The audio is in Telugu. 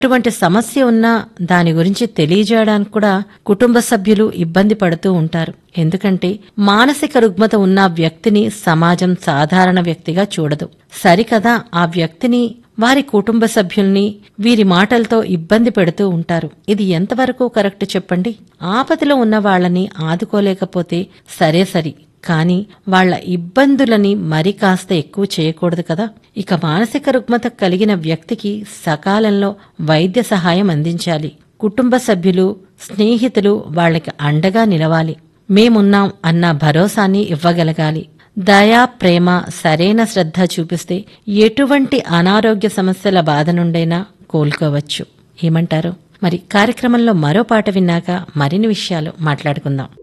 ఎటువంటి సమస్య ఉన్నా దాని గురించి తెలియజేయడానికి కూడా కుటుంబ సభ్యులు ఇబ్బంది పడుతూ ఉంటారు ఎందుకంటే మానసిక రుగ్మత ఉన్న వ్యక్తిని సమాజం సాధారణ వ్యక్తిగా చూడదు సరికదా ఆ వ్యక్తిని వారి కుటుంబ సభ్యుల్ని వీరి మాటలతో ఇబ్బంది పెడుతూ ఉంటారు ఇది ఎంతవరకు కరెక్ట్ చెప్పండి ఆపదలో ఉన్న వాళ్ళని ఆదుకోలేకపోతే సరే సరి కానీ వాళ్ళ ఇబ్బందులని మరి కాస్త ఎక్కువ చేయకూడదు కదా ఇక మానసిక రుగ్మత కలిగిన వ్యక్తికి సకాలంలో వైద్య సహాయం అందించాలి కుటుంబ సభ్యులు స్నేహితులు వాళ్ళకి అండగా నిలవాలి మేమున్నాం అన్న భరోసాని ఇవ్వగలగాలి దయా ప్రేమ సరైన శ్రద్ధ చూపిస్తే ఎటువంటి అనారోగ్య సమస్యల బాధ నుండైనా కోలుకోవచ్చు ఏమంటారు మరి కార్యక్రమంలో మరో పాట విన్నాక మరిన్ని విషయాలు మాట్లాడుకుందాం